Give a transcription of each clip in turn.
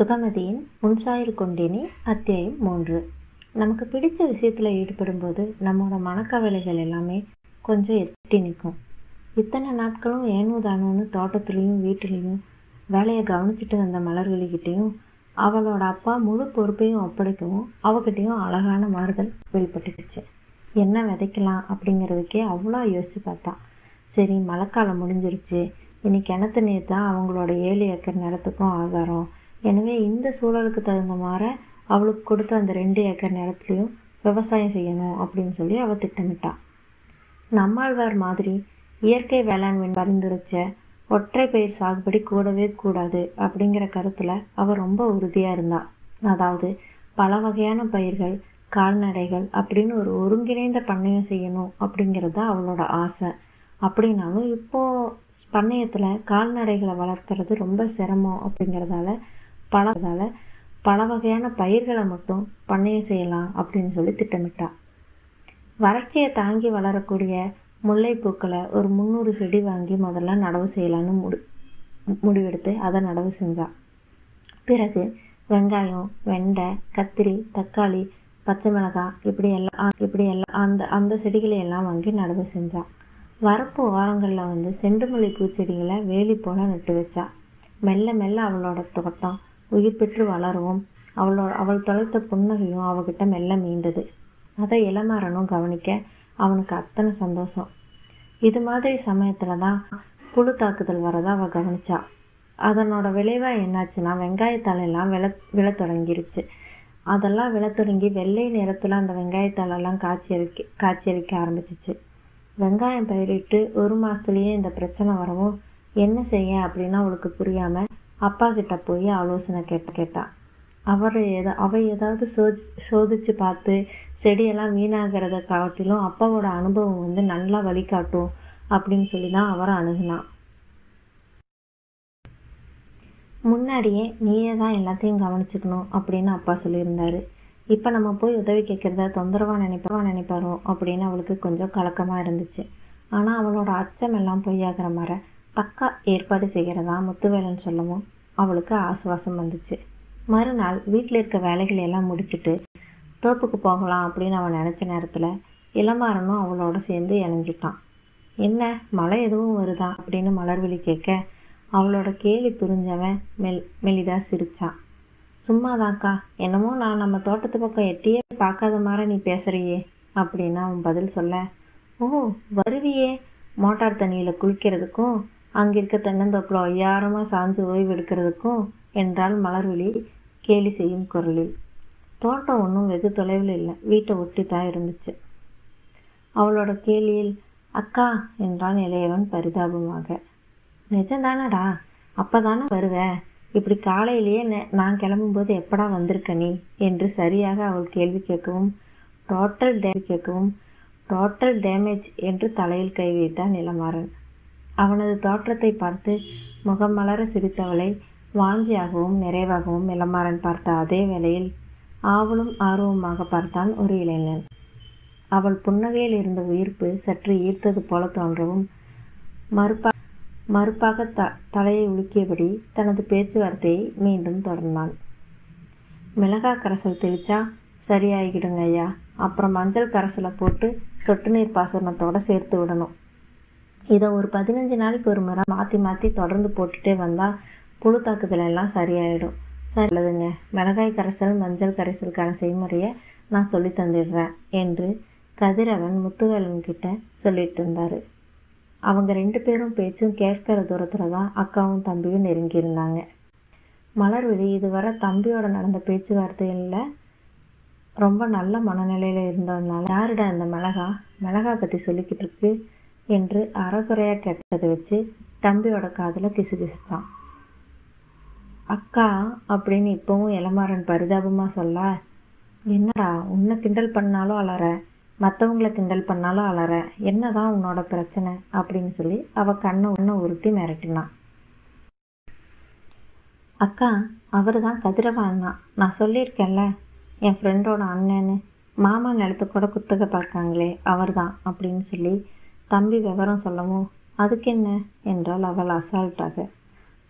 சுகமதியின் முன்சாயல் கொண்டினி அத்தியாயம் மூன்று நமக்கு பிடிச்ச விஷயத்தில் ஈடுபடும்போது நம்மளோட மனக்கவலைகள் எல்லாமே கொஞ்சம் எட்டி நிற்கும் இத்தனை நாட்களும் ஏனோ தானோன்னு தோட்டத்துலேயும் வீட்டுலேயும் வேலையை கவனிச்சிட்டு வந்த மலர்விழிக்கிட்டேயும் அவளோட அப்பா முழு பொறுப்பையும் ஒப்படைக்கவும் அவகிட்டையும் அழகான மாறுதல் வெளிப்பட்டுடுச்சு என்ன விதைக்கலாம் அப்படிங்கிறதுக்கே அவ்வளோ யோசிச்சு பார்த்தா சரி மழைக்காலம் முடிஞ்சிருச்சு இனி கிணத்து நீர் தான் அவங்களோட ஏழு ஏக்கர் நிலத்துக்கும் ஆதாரம் எனவே இந்த சூழலுக்கு தகுந்த மாதிரி அவளுக்கு கொடுத்த அந்த ரெண்டு ஏக்கர் நிலத்துலையும் விவசாயம் செய்யணும் அப்படின்னு சொல்லி அவள் திட்டமிட்டாள் நம்மாழ்வார் மாதிரி இயற்கை வேளாண்மை பரிந்துரைச்ச ஒற்றை பயிர் சாகுபடி கூடவே கூடாது அப்படிங்கிற கருத்தில் அவள் ரொம்ப உறுதியாக இருந்தாள் அதாவது பல வகையான பயிர்கள் கால்நடைகள் அப்படின்னு ஒரு ஒருங்கிணைந்த பண்ணையம் செய்யணும் அப்படிங்கிறது தான் அவளோட ஆசை அப்படின்னாலும் இப்போது பண்ணையத்தில் கால்நடைகளை வளர்க்குறது ரொம்ப சிரமம் அப்படிங்கிறதால பலதால பல வகையான பயிர்களை மட்டும் பண்ணையம் செய்யலாம் அப்படின்னு சொல்லி திட்டமிட்டா வறட்சியை தாங்கி வளரக்கூடிய முல்லைப்பூக்களை ஒரு முந்நூறு செடி வாங்கி முதல்ல நடவு செய்யலான்னு முடி முடிவெடுத்து அதை நடவு செஞ்சா பிறகு வெங்காயம் வெண்டை கத்திரி தக்காளி பச்சை மிளகாய் இப்படி எல்லாம் இப்படி எல்லாம் அந்த அந்த செடிகளை எல்லாம் வாங்கி நடவு செஞ்சான் வரப்பு ஓரங்களில் வந்து செண்டுமல்லி பூச்செடிகளை வேலி போல நட்டு வச்சா மெல்ல மெல்ல அவளோட தோட்டம் உயிர் பெற்று வளரவும் அவளோட அவள் தொலைத்த புன்னகையும் அவகிட்ட மெல்ல மீண்டது அதை இளமாறனும் கவனிக்க அவனுக்கு அத்தனை சந்தோஷம் இது மாதிரி சமயத்துல தான் புழு தாக்குதல் வரதை அவள் கவனிச்சா அதனோட விளைவாக என்னாச்சுன்னா வெங்காயத்தாலெல்லாம் விள விழ தொடங்கிருச்சு அதெல்லாம் விழ தொடங்கி வெள்ளை நிறத்தில் அந்த வெங்காயத்தாலெல்லாம் காய்ச்சி அரிக்க காய்ச்சி அரிக்க ஆரம்பிச்சிச்சு வெங்காயம் பயிரிட்டு ஒரு மாதத்துலேயே இந்த பிரச்சனை வரவும் என்ன செய்ய அப்படின்னு அவளுக்கு புரியாமல் அப்பா கிட்ட போய் ஆலோசனை கேட்ட கேட்டா அவர் எதா அவ ஏதாவது சோதி சோதிச்சு பார்த்து செடியெல்லாம் வீணாகிறத காட்டிலும் அப்பாவோட அனுபவம் வந்து நல்லா வழிகாட்டும் அப்படின்னு சொல்லி தான் அவரை அணுகுனான் முன்னாடியே நீயே தான் எல்லாத்தையும் கவனிச்சுக்கணும் அப்படின்னு அப்பா சொல்லியிருந்தாரு இப்போ நம்ம போய் உதவி கேட்குறத தொந்தரவாக நினைப்பா நினைப்பாரோ அப்படின்னு அவளுக்கு கொஞ்சம் கலக்கமாக இருந்துச்சு ஆனால் அவளோட அச்சம் எல்லாம் பொய்யாகிற மாதிரி பக்கா ஏற்பாடு செய்கிறதா முத்துவேலன் சொல்லவும் அவளுக்கு ஆசுவாசம் வந்துச்சு மறுநாள் வீட்டில் இருக்க வேலைகளை எல்லாம் முடிச்சுட்டு தோப்புக்கு போகலாம் அப்படின்னு அவன் நினச்ச நேரத்தில் இளமாறனும் அவளோட சேர்ந்து இணைஞ்சிட்டான் என்ன மழை எதுவும் வருதா அப்படின்னு மலர்விழி கேட்க அவளோட கேலி புரிஞ்சவன் மெல் மெலிதா சிரிச்சான் சும்மாதான்க்கா என்னமோ நான் நம்ம தோட்டத்து பக்கம் எட்டியே பார்க்காத மாதிரி நீ பேசுறியே அப்படின்னு அவன் பதில் சொல்ல ஓ வருவியே மோட்டார் தண்ணியில் குளிக்கிறதுக்கும் அங்கே இருக்க தென்னந்தோப்பில் ஒய்யாரமாக சாஞ்சு ஓய்வு எடுக்கிறதுக்கும் என்றால் மலர்விழி கேலி செய்யும் குரலில் தோட்டம் ஒன்றும் வெகு தொலைவில் இல்லை வீட்டை ஒட்டி தான் இருந்துச்சு அவளோட கேலியில் அக்கா என்றான் இளையவன் பரிதாபமாக நிஜம்தானடா அப்பதானே வருவேன் இப்படி காலையிலேயே நான் கிளம்பும்போது எப்படா வந்திருக்க நீ என்று சரியாக அவள் கேள்வி கேட்கவும் டோட்டல் டே கேட்கவும் டோட்டல் டேமேஜ் என்று தலையில் கை வைத்தான் இளமாறன் அவனது தோற்றத்தை பார்த்து முகம் மலர சிரித்தவளை வாஞ்சியாகவும் நிறைவாகவும் இளமாறன் பார்த்த அதே வேளையில் ஆவலும் ஆர்வமாக பார்த்தான் ஒரு இளைஞன் அவள் புன்னகையில் இருந்த உயிர்ப்பு சற்று ஈர்த்தது போல தோன்றவும் மறுப்பா மறுப்பாக த தலையை உலுக்கியபடி தனது பேச்சுவார்த்தையை மீண்டும் தொடர்ந்தான் மிளகா கரைசல் தெளிச்சா சரியாகிடுங்க ஐயா அப்புறம் மஞ்சள் கரைசலை போட்டு சொட்டு நீர் பாசனத்தோட சேர்த்து விடணும் இதை ஒரு பதினஞ்சு நாளைக்கு ஒரு முறை மாற்றி மாற்றி தொடர்ந்து போட்டுட்டே வந்தால் புழு தாக்குதல் எல்லாம் சரியாயிடும் சரி நல்லதுங்க மிளகாய் கரைசல் மஞ்சள் கரைசலுக்கான செய்முறையை நான் சொல்லி தந்துடுறேன் என்று கதிரவன் முத்துவேலன் கிட்ட சொல்லிட்டு இருந்தாரு அவங்க ரெண்டு பேரும் பேச்சும் கேட்கிற தூரத்துல தான் அக்காவும் தம்பியும் நெருங்கி இருந்தாங்க மலர்விழி இதுவரை தம்பியோட நடந்த பேச்சுவார்த்தையில் ரொம்ப நல்ல மனநிலையில இருந்ததுனால யாருடா இந்த மிளகா மிளகா பத்தி சொல்லிக்கிட்டு இருக்கு என்று அறகுறையா கேட்டதை வச்சு தம்பியோட காதுல கிசுகிசுத்தான் அக்கா அப்படின்னு இப்பவும் இளமாறன் பரிதாபமா சொல்ல என்னடா உன்னை கிண்டல் பண்ணாலும் அலற மற்றவங்கள கிண்டல் பண்ணாலும் அலற என்னதான் உன்னோட பிரச்சனை அப்படின்னு சொல்லி அவ கண்ணை ஒன்று உருட்டி மிரட்டினான் அக்கா அவர் தான் கதிரவா அண்ணா நான் சொல்லியிருக்கேன்ல என் ஃப்ரெண்டோட அண்ணன்னு மாமா நிலத்து கூட குத்தகை பார்க்காங்களே அவர் தான் அப்படின்னு சொல்லி தம்பி விவரம் சொல்லவும் அதுக்கு என்ன என்றால் அவள் அசால்ட்டாக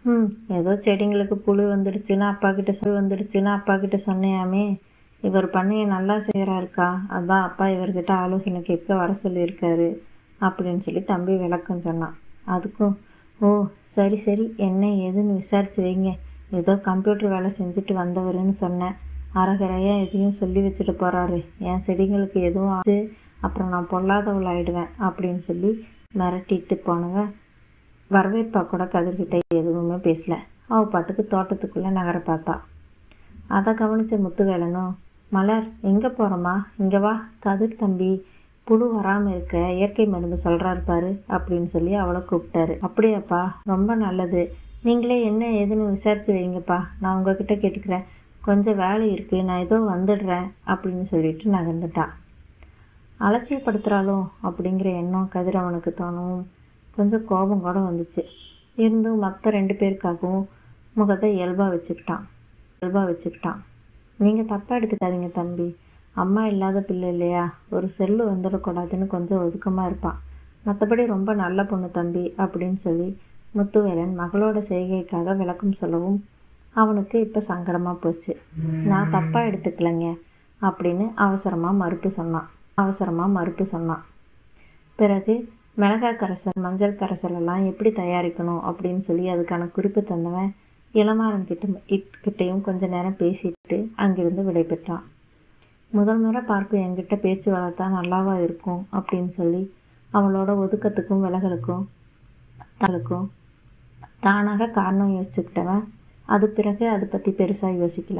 ம் ஏதோ செடிங்களுக்கு புழு வந்துடுச்சுன்னா அப்பா கிட்ட சொல்லி வந்துடுச்சுன்னா அப்பா கிட்ட சொன்னியாமே இவர் பண்ணையை நல்லா செய்கிறாருக்கா அதான் அப்பா இவர்கிட்ட ஆலோசனை கேட்க வர சொல்லியிருக்காரு அப்படின்னு சொல்லி தம்பி விளக்கம் சொன்னான் அதுக்கும் ஓ சரி சரி என்ன ஏதுன்னு விசாரிச்சு வைங்க ஏதோ கம்ப்யூட்டர் வேலை செஞ்சுட்டு வந்தவருன்னு சொன்னேன் அறகுறையா எதையும் சொல்லி வச்சுட்டு போறாரு என் செடிங்களுக்கு எதுவும் ஆச்சு அப்புறம் நான் பொல்லாதவள் ஆயிடுவேன் அப்படின்னு சொல்லி மிரட்டிட்டு போனவன் வரவேற்பா கூட கதிர்கிட்ட எதுவுமே பேசல அவ பாட்டுக்கு தோட்டத்துக்குள்ள நகர பார்த்தா அதை கவனிச்ச முத்துவேலனும் மலர் எங்க போறோமா இங்க வா கதிர் தம்பி புழு வராம இருக்க இயற்கை மருந்து சொல்றாரு பாரு அப்படின்னு சொல்லி அவளை கூப்பிட்டாரு அப்படியாப்பா ரொம்ப நல்லது நீங்களே என்ன ஏதுன்னு விசாரிச்சு வைங்கப்பா நான் உங்ககிட்ட கேட்டுக்கிறேன் கொஞ்சம் வேலை இருக்கு நான் ஏதோ வந்துடுறேன் அப்படின்னு சொல்லிட்டு நகர்ந்துட்டான் அலட்சியப்படுத்துறாளோ அப்படிங்கிற எண்ணம் கதிர் அவனுக்கு தோணவும் கொஞ்சம் கோபம் கூட வந்துச்சு இருந்தும் மற்ற ரெண்டு பேருக்காகவும் முகத்தை இயல்பா வச்சுக்கிட்டான் இயல்பா வச்சுக்கிட்டான் நீங்க தப்பா எடுத்துக்காதீங்க தம்பி அம்மா இல்லாத பிள்ளை இல்லையா ஒரு செல்லு வந்துடக்கூடாதுன்னு கொஞ்சம் ஒதுக்கமா இருப்பான் மற்றபடி ரொம்ப நல்ல பொண்ணு தம்பி அப்படின்னு சொல்லி முத்துவேலன் மகளோட செய்கைக்காக விளக்கம் சொல்லவும் அவனுக்கு இப்ப சங்கடமா போச்சு நான் தப்பா எடுத்துக்கலைங்க அப்படின்னு அவசரமா மறுப்பு சொன்னான் அவசரமா மறுப்பு சொன்னான் பிறகு மிளகாய் கரைசல் மஞ்சள் கரைசல் எல்லாம் எப்படி தயாரிக்கணும் அப்படின்னு சொல்லி அதுக்கான குறிப்பு தந்தவன் இளமாறன் கிட்ட கிட்டையும் கொஞ்ச நேரம் பேசிட்டு அங்கிருந்து விடைபெற்றான் முதல் முறை பார்க்க என்கிட்ட பேச்சு வளர்த்தா நல்லாவா இருக்கும் அப்படின்னு சொல்லி அவளோட ஒதுக்கத்துக்கும் விலகலுக்கும் தலுக்கும் தானாக காரணம் யோசிச்சுக்கிட்டவன் அது பிறகு அதை பத்தி பெருசா யோசிக்கல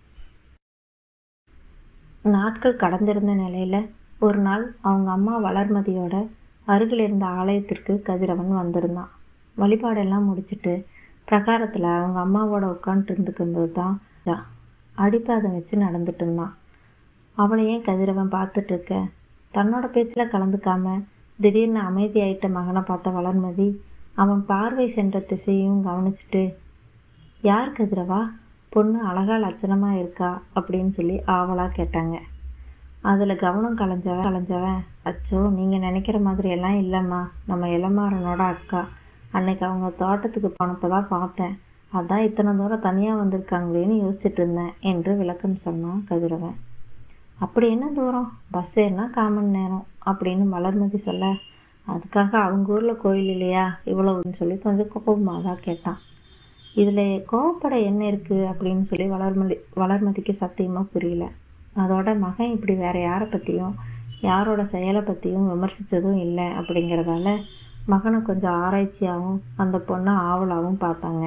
நாட்கள் கடந்திருந்த நிலையில ஒரு நாள் அவங்க அம்மா வளர்மதியோட அருகில் இருந்த ஆலயத்திற்கு கதிரவன் வந்திருந்தான் வழிபாடெல்லாம் முடிச்சிட்டு பிரகாரத்துல அவங்க அம்மாவோட உட்காந்துட்டு இருந்துக்கும்போது தான் அடிப்பாதம் வச்சு நடந்துட்டு இருந்தான் அவளை ஏன் கதிரவன் பார்த்துட்டு இருக்க தன்னோட பேச்சுல கலந்துக்காம திடீர்னு அமைதியாயிட்ட மகனை பார்த்த வளர்மதி அவன் பார்வை சென்ற திசையும் கவனிச்சுட்டு யார் கதிரவா பொண்ணு அழகா லட்சணமா இருக்கா அப்படின்னு சொல்லி ஆவலா கேட்டாங்க அதுல கவனம் கலைஞ்சவன் கலைஞ்சவன் அச்சோ நீங்க நினைக்கிற மாதிரி எல்லாம் இல்லம்மா நம்ம இளமாறனோட அக்கா அன்னைக்கு அவங்க தோட்டத்துக்கு போனப்பதான் பார்த்தேன் அதான் இத்தனை தூரம் தனியா வந்திருக்காங்களேன்னு யோசிச்சுட்டு இருந்தேன் என்று விளக்கம் சொன்னான் கதிரவன் அப்படி என்ன தூரம் பஸ் ஏறினா கால் மணி நேரம் அப்படின்னு மலர்மதி சொல்ல அதுக்காக அவங்க ஊர்ல கோயில் இல்லையா இவ்வளவுன்னு சொல்லி கொஞ்சம் கோபமா தான் கேட்டான் இதுல கோவப்பட என்ன இருக்கு அப்படின்னு சொல்லி வளர்மதி வளர்மதிக்கு சத்தியமா புரியல அதோட மகன் இப்படி வேற யாரை பத்தியும் யாரோட செயலை பத்தியும் விமர்சிச்சதும் இல்லை அப்படிங்கறதால மகனை கொஞ்சம் ஆராய்ச்சியாவும் அந்த பொண்ணை ஆவலாவும் பார்த்தாங்க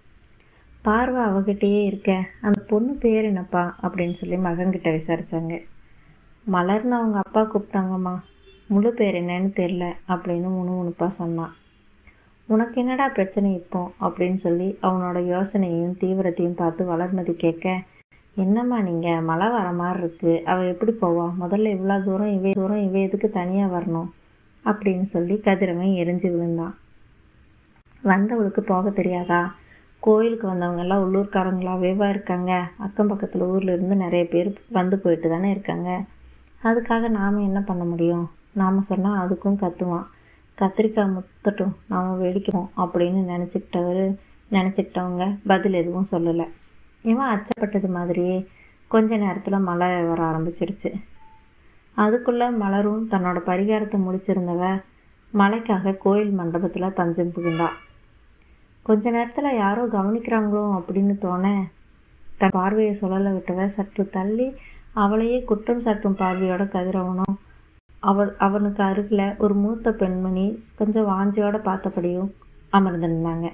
பார்வை அவகிட்டயே இருக்க அந்த பொண்ணு பேர் என்னப்பா அப்படின்னு சொல்லி மகன்கிட்ட விசாரிச்சாங்க மலர்னு அவங்க அப்பா கூப்பிட்டாங்கம்மா முழு பேர் என்னன்னு தெரியல அப்படின்னு முணுமுணுப்பா சொன்னான் உனக்கு என்னடா பிரச்சனை இப்போ அப்படின்னு சொல்லி அவனோட யோசனையும் தீவிரத்தையும் பார்த்து வளர்மதி கேட்க என்னம்மா நீங்க மழை வர மாதிரி இருக்கு அவ எப்படி போவா முதல்ல இவ்வளவு தூரம் இவே தூரம் இவ எதுக்கு தனியா வரணும் அப்படின்னு சொல்லி கதிரவன் எரிஞ்சு விழுந்தான் வந்தவளுக்கு போக தெரியாதா கோயிலுக்கு வந்தவங்க எல்லாம் உள்ளூர்காரங்களாவேவா இருக்காங்க அக்கம் பக்கத்துல ஊர்ல இருந்து நிறைய பேர் வந்து போயிட்டு தானே இருக்காங்க அதுக்காக நாம என்ன பண்ண முடியும் நாம சொன்னா அதுக்கும் கத்துவான் கத்திரிக்காய் முத்தட்டும் நாம வெடிக்கிறோம் அப்படின்னு நினைச்சுக்கிட்டவரு நினைச்சுக்கிட்டவங்க பதில் எதுவும் சொல்லல இவன் அச்சப்பட்டது மாதிரியே கொஞ்ச நேரத்துல மழை வர ஆரம்பிச்சிடுச்சு அதுக்குள்ள மலரும் தன்னோட பரிகாரத்தை முடிச்சிருந்தவ மழைக்காக கோயில் மண்டபத்துல தஞ்சம் புகுந்தா கொஞ்ச நேரத்துல யாரோ கவனிக்கிறாங்களோ அப்படின்னு தோண தன் பார்வையை சுழல விட்டவ சற்று தள்ளி அவளையே குற்றம் சாட்டும் பார்வையோட கதிரவனும் அவள் அவனுக்கு அருகில ஒரு மூத்த பெண்மணி கொஞ்சம் வாஞ்சியோட பார்த்தபடியும் அமர்ந்திருந்தாங்க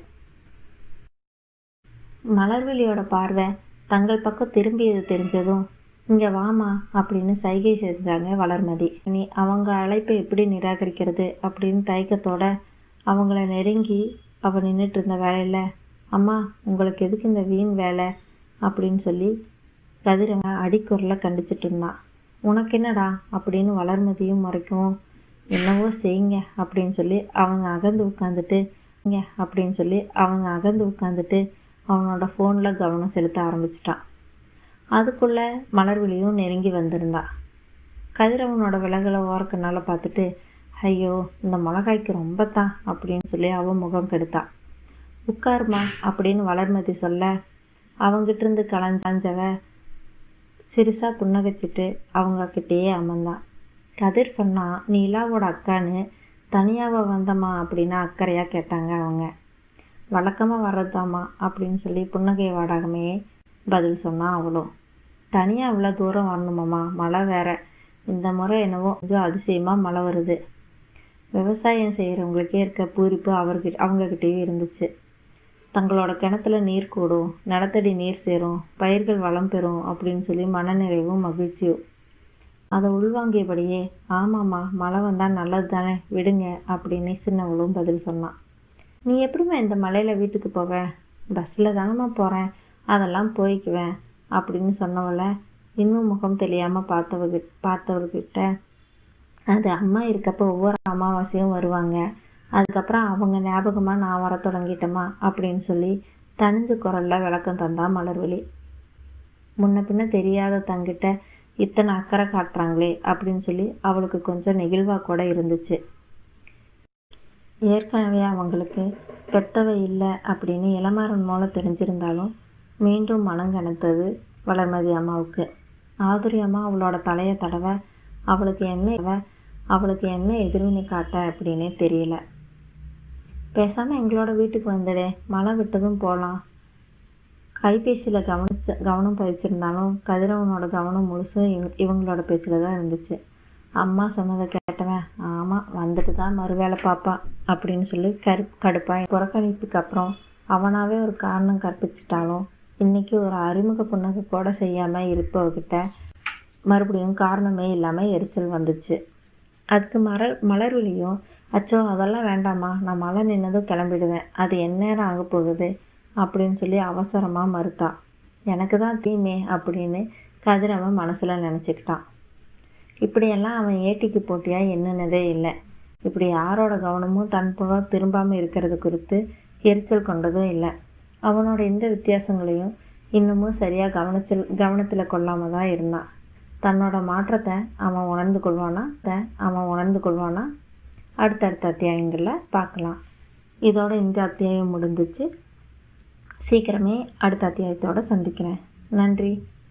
மலர்விழியோட பார்வை தங்கள் பக்கம் திரும்பியது தெரிஞ்சதும் இங்க வாமா அப்படின்னு சைகை செஞ்சாங்க வளர்மதி நீ அவங்க அழைப்பை எப்படி நிராகரிக்கிறது அப்படின்னு தயக்கத்தோட அவங்கள நெருங்கி அவ நின்றுட்டு இருந்த வேலையில அம்மா உங்களுக்கு எதுக்கு இந்த வீண் வேலை அப்படின்னு சொல்லி கதிரவன் அடிக்குரல கண்டிச்சிட்டு இருந்தான் உனக்கு என்னடா அப்படின்னு வளர்மதியும் முறைக்கவும் என்னவோ செய்யுங்க அப்படின்னு சொல்லி அவங்க அகந்து உட்காந்துட்டு இங்க அப்படின்னு சொல்லி அவங்க அகந்து உட்காந்துட்டு அவனோட போன்ல கவனம் செலுத்த ஆரம்பிச்சிட்டான் அதுக்குள்ள மலர்விழியும் நெருங்கி வந்திருந்தா கதிரவனோட விலகலை ஓரக்கனால பார்த்துட்டு ஐயோ இந்த மிளகாய்க்கு ரொம்ப தான் அப்படின்னு சொல்லி அவ முகம் கெடுத்தா உட்காருமா அப்படின்னு வளர்மதி சொல்ல அவங்கிட்ட இருந்து களைஞ்சவ சிறுசா புன்னகைச்சிட்டு அவங்க கிட்டேயே அமர்ந்தான் கதிர் சொன்னா நீ இலாவோட அக்கான்னு தனியாவா வந்தம்மா அப்படின்னு அக்கறையா கேட்டாங்க அவங்க வழக்கமா வர்றதாம்மா அப்படின்னு சொல்லி புன்னகை வாடாகமே பதில் சொன்னா அவளும் தனியா இவ்வளோ தூரம் வரணுமாம்மா மழை வேற இந்த முறை என்னவோ கொஞ்சம் அதிசயமா மழை வருது விவசாயம் செய்கிறவங்களுக்கே இருக்க பூரிப்பு அவர்கிட்ட அவங்கக்கிட்டேயும் இருந்துச்சு தங்களோட கிணத்துல நீர் கூடும் நிலத்தடி நீர் சேரும் பயிர்கள் வளம் பெறும் அப்படின்னு சொல்லி மனநிறைவும் மகிழ்ச்சியும் அதை உள்வாங்கியபடியே ஆமாம்மா மழை வந்தால் நல்லது தானே விடுங்க அப்படின்னு சின்னவளும் பதில் சொன்னான் நீ எப்படிம்மா இந்த மலையில் வீட்டுக்கு போவ பஸ்ஸில் தானம்மா போகிறேன் அதெல்லாம் போய்க்குவேன் அப்படின்னு சொன்னவளை இன்னும் முகம் தெரியாமல் பார்த்தவங்க பார்த்தவர்கிட்ட அது அம்மா இருக்கப்போ ஒவ்வொரு அமாவாசையும் வருவாங்க அதுக்கப்புறம் அவங்க ஞாபகமாக நான் வர தொடங்கிட்டேம்மா அப்படின்னு சொல்லி தனிஞ்ச குரல்ல விளக்கம் தந்தா மலர்விழி முன்ன பின்ன தெரியாத தங்கிட்ட இத்தனை அக்கறை காட்டுறாங்களே அப்படின்னு சொல்லி அவளுக்கு கொஞ்சம் நெகிழ்வா கூட இருந்துச்சு ஏற்கனவே அவங்களுக்கு பெத்தவை இல்லை அப்படின்னு இளமாறன் மூலம் தெரிஞ்சிருந்தாலும் மீண்டும் மனம் கனத்தது வளர்மதி அம்மாவுக்கு ஆதுரி அம்மா அவளோட தலையை தடவ அவளுக்கு என்ன அவளுக்கு என்ன எதிர்வினை காட்ட அப்படின்னே தெரியல பேசாம எங்களோட வீட்டுக்கு வந்துடே மழை விட்டதும் போகலாம் கைபேசியில கவனிச்ச கவனம் பதிச்சிருந்தாலும் கதிரவனோட கவனம் முழுசும் இவ- இவங்களோட பேச்சுல தான் இருந்துச்சு அம்மா சொன்னதை கேட்டவன் ஆமா வந்துட்டு தான் மறுவேளை பாப்பான் அப்படின்னு சொல்லி கரு கடுப்பா புறக்கணிப்புக்கு அப்புறம் அவனாவே ஒரு காரணம் கற்பிச்சிட்டாலும் இன்னைக்கு ஒரு அறிமுக புன்னகை கூட செய்யாம இருப்பவகிட்ட மறுபடியும் காரணமே இல்லாம எரிச்சல் வந்துச்சு அதுக்கு மலர் மலர்விழியும் அச்சோ அதெல்லாம் வேண்டாம்மா நான் மழை நின்னதும் கிளம்பிடுவேன் அது எந்நேரம் ஆக போகுது அப்படின்னு சொல்லி அவசரமா மறுத்தான் எனக்கு தான் தீமே அப்படின்னு கதிரவன் மனசுல நினைச்சுக்கிட்டான் இப்படியெல்லாம் அவன் ஏட்டிக்கு போட்டியா எண்ணுனதே இல்லை இப்படி யாரோட கவனமும் தன் புறம் திரும்பாம இருக்கிறது குறித்து எரிச்சல் கொண்டதும் இல்லை அவனோட எந்த வித்தியாசங்களையும் இன்னமும் சரியா கவனிச்சல் கவனத்துல கொள்ளாம தான் இருந்தான் தன்னோட மாற்றத்தை அவன் உணர்ந்து கொள்வானா த- அவன் உணர்ந்து கொள்வானா அடுத்தடுத்த அத்தியாயங்களில் பார்க்கலாம் இதோட இந்த அத்தியாயம் முடிஞ்சிச்சு சீக்கிரமே அடுத்த அத்தியாயத்தோட சந்திக்கிறேன் நன்றி